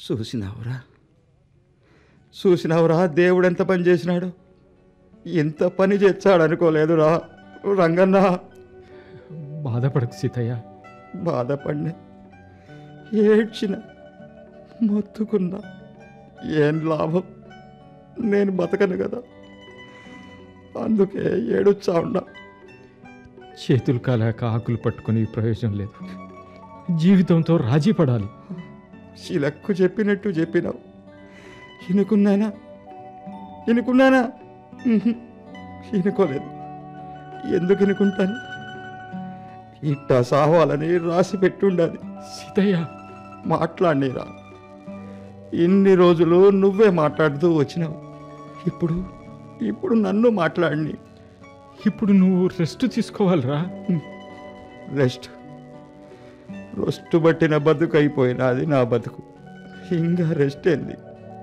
చూసినావురా చూసినావురా దేవుడు ఎంత పని చేసినాడు ఎంత పని చేస్తాడు అనుకోలేదురా రంగన్న బాధపడకు సీతయ్య బాధపడిన ఏడ్చిన మొత్తుకున్నా ఏం లాభం నేను బతకను కదా అందుకే ఏడుచ్చా ఉన్నా చేతులు కాలాక ఆకులు పట్టుకుని ప్రయోజనం లేదు జీవితంతో రాజీ పడాలి శిలక్కు చెప్పినట్టు చెప్పినావు ఇనుకున్నానా ఇనుకున్నానా ఉహుం, ఇనుకోలేదు ఎందుకు ఇనుకుంటాను ఇట్ట సావాలని రాసి పెట్టుండాలి సీతయ్య మాట్లాడినరా ఇన్ని రోజులు నువ్వే మాట్లాడుతూ వచ్చినావు ఇప్పుడు ఇప్పుడు నన్ను మాట్లాడిని ఇప్పుడు నువ్వు రెస్ట్ తీసుకోవాలిరా రెస్ట్ రెస్ట్ పట్టిన బతుకు అయిపోయినది నా బతుకు ఇంకా రెస్ట్ ఏంది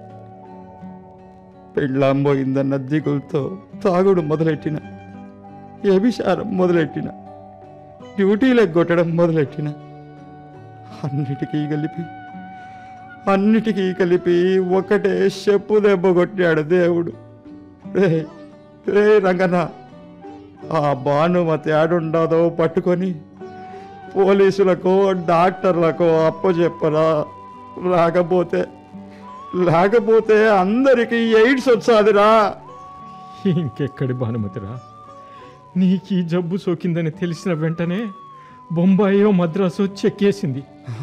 పెళ్ళాం పోయిందన్న దిగులతో తాగుడు మొదలెట్టిన వ్యభిచారం మొదలెట్టిన డ్యూటీలు ఎగ్గొట్టడం మొదలెట్టిన అన్నిటికీ కలిపి అన్నిటికీ కలిపి ఒకటే చెప్పు దెబ్బ కొట్టాడు దేవుడు రే రే రంగన్న ఆ భానుమతి ఆడుండదో పట్టుకొని పోలీసులకు డాక్టర్లకు అప్పచెప్పరా రాకపోతే లేకపోతే అందరికీ ఎయిడ్స్ వచ్చాదిరా ఇంకెక్కడి భానుమతిరా నీకు ఈ జబ్బు సోకిందని తెలిసిన వెంటనే బొంబాయో మద్రాసో చెక్కేసింది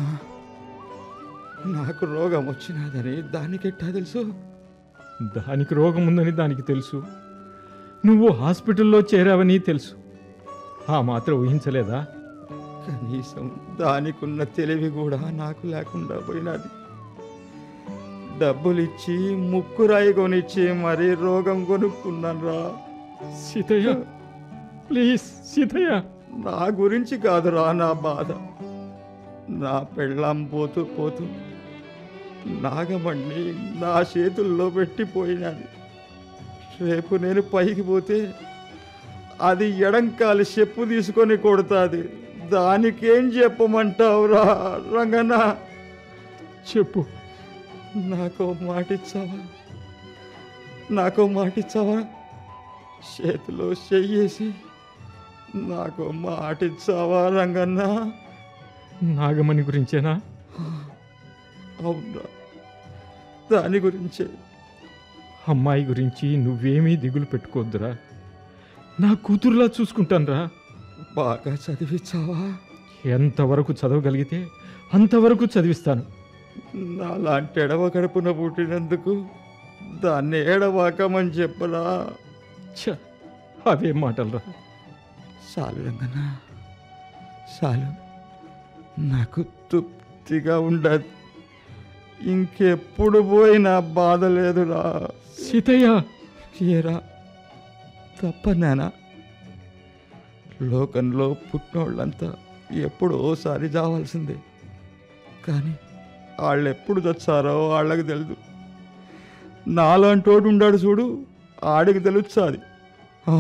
నాకు రోగం వచ్చినదని దానికెట్టా తెలుసు దానికి రోగం ఉందని దానికి తెలుసు నువ్వు హాస్పిటల్లో చేరావని తెలుసు ఆ మాత్రం ఊహించలేదా కనీసం దానికున్న తెలివి కూడా నాకు లేకుండా పోయినది డబ్బులిచ్చి ముక్కురాయి కొనిచ్చి మరీ రోగం కొనుక్కున్నాను రా సీతయ్య ప్లీజ్ సీతయ్య నా గురించి కాదురా నా బాధ నా పెళ్ళాం పోతూ పోతూ నాగమణ్ణి నా చేతుల్లో పెట్టిపోయినది రేపు నేను పైకి పోతే అది ఎడంకాలి చెప్పు తీసుకొని కొడుతుంది దానికేం చెప్పమంటావురా రంగన్న చెప్పు నాకో మాటిచ్చావా నాకో మాటిచ్చావా చేతిలో చెయ్యేసి నాకు మాటిచ్చావా రంగన్న నాగమణి గురించేనా అవునా దాని గురించే అమ్మాయి గురించి నువ్వేమీ దిగులు పెట్టుకోవద్దురా నా కూతురులా చూసుకుంటానురా బాగా చదివించావా ఎంతవరకు చదవగలిగితే అంతవరకు చదివిస్తాను నాలాంటి ఎడవ కడుపున పుట్టినందుకు దాన్ని ఏడవాకమని చెప్పరా ఛ అవేం మాటలరా చాలు రంగన్న చాలు నాకు తృప్తిగా ఉండదు ఇంకెప్పుడు పోయినా బాధ లేదురా సీతయ్య ఏరా తప్పనేనా లోకంలో పుట్టినోళ్ళంతా ఎప్పుడో ఓసారి చావాల్సిందే కానీ వాళ్ళు ఎప్పుడు చచ్చారో వాళ్ళకి తెలుసు నాలాంటోడు ఉండాడు చూడు ఆడికి తెలుస్తుంది